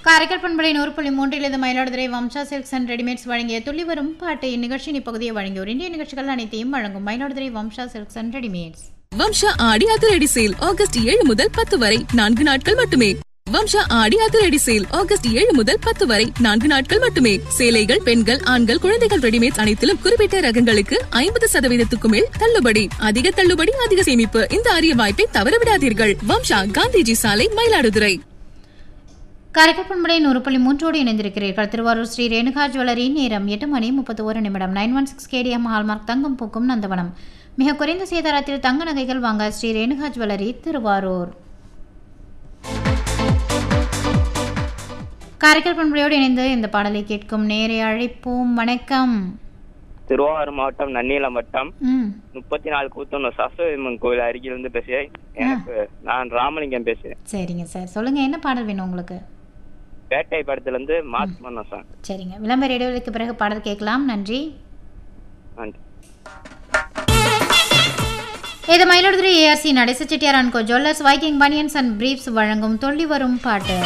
காரைக்கால் பண்பலை நூறு புள்ளி மூன்றில் இது Mayiladuthurai Vamsa silks and readymades வழங்கிய துள்ளி வரும் பாட்டு இந்நிகழ்ச்சியின் இப்பகுதியை வழங்கியோர் இந்திய நிகழ்ச்சிகள் அனைத்தையும் வழங்கும் Mayiladuthurai Vamsa silks and readymades Vamsa Aadi அதிரடி சேல் ஆகஸ்ட் ஏழு முதல் பத்து வரை நான்கு நாட்கள் மட்டுமே வம்சா ஆடி அதிரடி சேல் ஆகஸ்ட் ஏழு முதல் பத்து வரை நான்கு நாட்கள் மட்டுமே சேலைகள் பெண்கள் ஆண்கள் குழந்தைகள் ரெடிமேட்ஸ் அனைத்திலும் குறிப்பிட்ட ரகங்களுக்கு ஐம்பது சதவீதத்துக்கு மேல் தள்ளுபடி அதிக தள்ளுபடி அதிக சேமிப்பு இந்த அரிய வாய்ப்பை தவறவிடாதீர்கள் வம்சா காந்திஜி சாலை மயிலாடுதுறை காரைக்கால் பண்பலை நூறு புள்ளி மூன்றோடு இணைந்திருக்கிறீர்கள் திருவாரூர் ஸ்ரீ ரேணுகா ஜுவல்லரி நேரம் எட்டு மணி முப்பத்தி ஒரு நிமிடம் nine one six KDM hallmark தங்கம் பூக்கும் நந்தவனம் மிக குறைந்த சேதாரத்தில் தங்க நகைகள் வாங்க ஸ்ரீ ரேணுகா ஜுவல்லரி திருவாரூர் காரைக்கால் பண்பலையோடு இணைந்து இந்த பாடலை கேட்கும் நேரே அழைப்போம் வணக்கம் திருவாரூர் மாவட்டம் நன்னிலம் வட்டம் ம் முப்பத்தி நாலு கூத்தனூர் சரஸ்வதிமன் கோவில் அருகிலிருந்து பேசுகிறேன் எனக்கு நான் ராமலிங்கம் பேசுகிறேன் சரிங்க சார் சொல்லுங்கள் என்ன பாடல் வேணும் உங்களுக்கு பேட்டை படத்துலேருந்து மாஸ் பண்ணோம் சார் சரிங்க விளம்பர இடைவெளிக்கு பிறகு பாடல் கேட்கலாம் நன்றி நன்றி இது Mayiladuthurai ARC Natesa Chettiar and co jewellers Viking banians and briefs வழங்கும் தொள்ளி வரும் பாட்டு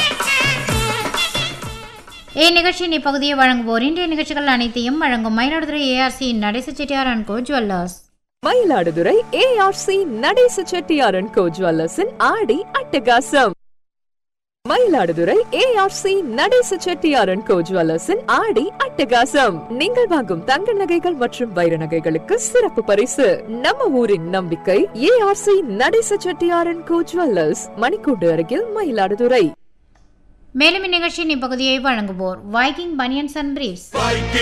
இந்நிகழ்ச்சியின் இப்பகுதியை வழங்குவோர் இன்றைய நிகழ்ச்சிகள் அனைத்தையும் வழங்கும் Mayiladuthurai ARC Natesa Chettiar and co jewellers Mayiladuthurai ARC Natesa செட்டியாரன் கோ ஜுவல்லர்ஸின் ஆடி அட்டகாசம் மயிலாடுதுறை ஏஆர்சி நடேச செட்டியாரன் கோ ஜுவல்லர்ஸின் ஆடி அட்டகாசம் நீங்கள் வாங்கும் தங்க நகைகள் மற்றும் வைர நகைகளுக்கு சிறப்பு பரிசு நம்ம ஊரின் நம்பிக்கை ஏஆர்சி நடேச செட்டியாரன் கோ ஜுவல்லர்ஸ் மணிக்கூண்டு அருகில் மயிலாடுதுறை மேலும் இந்நிகழ்ச்சியின் இப்பகுதியை வழங்குவோர் வைக்கிங் பனியன்ஸ் அண்ட் பிரீப்ஸ்